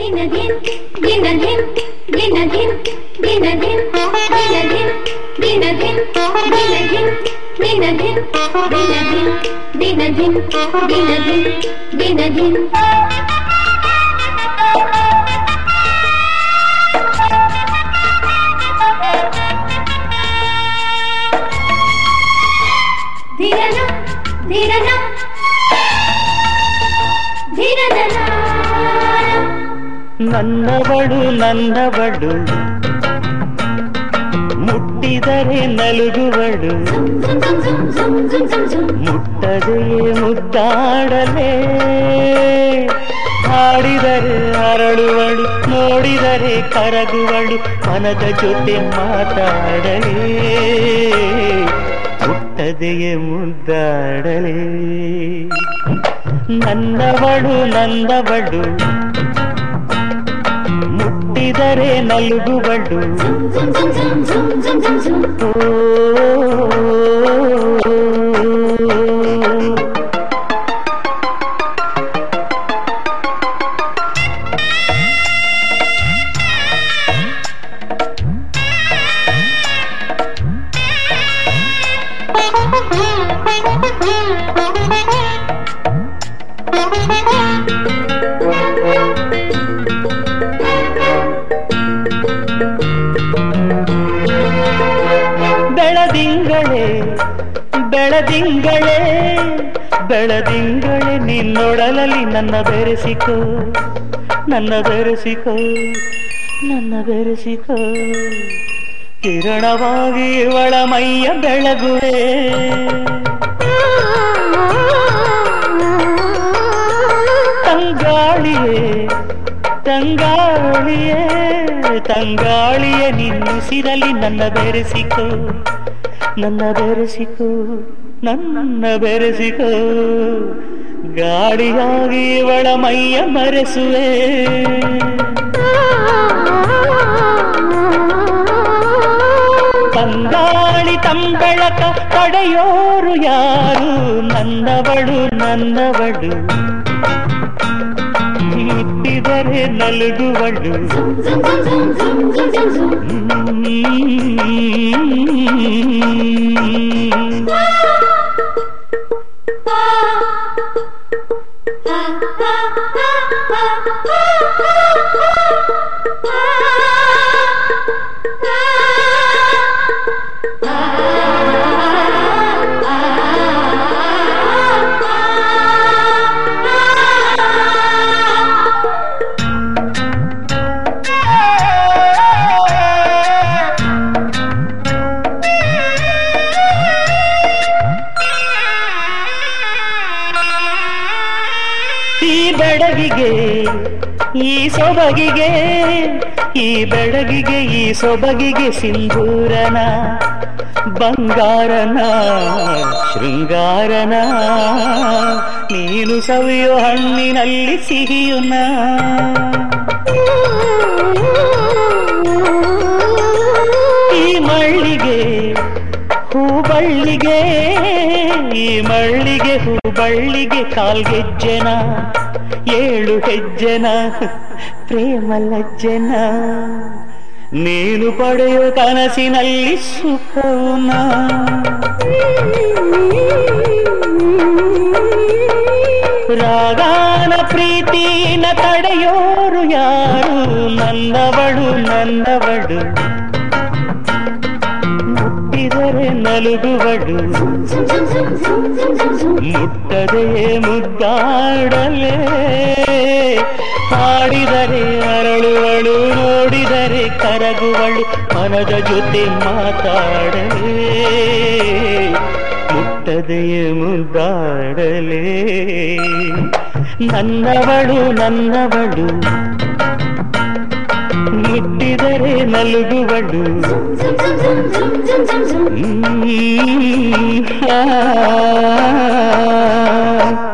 ದಿನದಿನ್ ದಿನದಿನ್ ದಿನದಿನ್ ದಿನದಿನ್ ದಿನದಿನ್ ದಿನದಿನ್ ದಿನದಿನ್ ದಿನದಿನ್ ದಿನದಿನ್ ದಿನದಿನ್ ದಿನದಿನ್ ದಿನದಿನ್ ಧಿರನ ಧಿರನ ಧಿರನ ನನ್ನವಳು ನನ್ನವಳು ಮುಟ್ಟಿದರೆ ನಲುಗುವಳು ಮುಟ್ಟದೆಯೇ ಮುದ್ದಾಡಲೇ ಹಾಡಿದರೆ ಅರಳುವಳು ನೋಡಿದರೆ ಕರಗುವಳು ಮನದ ಜೊತೆ ಮಾತಾಡಲೇ ಮುಟ್ಟದೆಯೇ ಮುದ್ದಾಡಲೇ ನನ್ನವಳು ನನ್ನವಳು ಮುಟ್ಟಿದರೆ ನಲುಗುವಳು ಓ ಬೆಳದಿಂಗಳೇ ಬೆಳದಿಂಗಳೇ ಬೆಳದಿಂಗಳೇ ನಿನ್ನೊಡಲಲ್ಲಿ ನನ್ನ ಬೆರೆಸಿಕೋ ನನ್ನ ಬೆರೆಸಿಕೋ ನನ್ನ ಬೆರೆಸಿಕೋ ಕಿರಣವಾಗಿ ಇವಳ ಮೈಯ ಬೆಳಗುವೆ ತಂಗಾಳಿಯೇ ತಂಗಾಳಿಯೇ ತಂಗಾಳಿಯೇ ನಿನ್ನುಸಿರಲಿ ನನ್ನ ಬೆರೆಸಿಕೋ ನನ್ನ ಬೆರೆಸಿಕೋ ನನ್ನ ಬೆರೆಸಿಕೋ ಗಾಳಿಯಾಗಿ ಇವಳ ಮೈಯ ಮರೆಸುವೆ ತಂಗಾಳಿ ತಂಬೆಳಕ ತಡೆಯೋರು ಯಾರು ನನ್ನವಳು ನನ್ನವಳು ಮುಟ್ಟಿದರೆ ನಲುಗುವಳು ಹ್ಮ್. ಈ ಬೆಡಗಿಗೆ ಈ ಸೊಬಗಿಗೆ ಈ ಬೆಡಗಿಗೆ ಈ ಸೊಬಗಿಗೆ ಸಿಂಧೂರನ ಬಂಗಾರನ ಶೃಂಗಾರನ ನೀನು ಸವಿಯೋ ಹಣ್ಣಿನಲ್ಲಿ ಸಿಹಿಯುನ ಈ ಮಳ್ಳಿಗೆ ಹೂಬಳ್ಳಿಗೆ ಈ ಮಳ್ಳಿಗೆ ಹೂಬಳ್ಳಿಗೆ ಕಾಲ್ಗೆಜ್ಜೆನ ಏಳು ಹೆಜ್ಜೆನ ಪ್ರೇಮ ಲಜ್ಜೆನ ನೀನು ಪಡೆಯೋ ಕನಸಿನಲ್ಲಿ ಸುಖವುನ ರಾಗಾನ ಪ್ರೀತಿನ ತಡೆಯೋರು ಯಾರು ನನ್ನವಳು ನನ್ನವಳು ಮುಟ್ಟಿದರೆ ನಲುಗುವಳು ಮುಟ್ಟದೆ ಮುದ್ದಾಡಲೇ ಹಾಡಿದರೆ ಅರಳುವಳು ನೋಡಿದರೆ ಕರಗುವಳು ಮನದ ಜೊತೆ ಮಾತಾಡಲೇ ಮುಟ್ಟದೆಯೇ ಮುದ್ದಾಡಲೇ ನನ್ನವಳು ನನ್ನವಳು ಮುಟ್ಟಿದರೆ ನಲುಗುವಳು ಹ್ಮ್. ಆ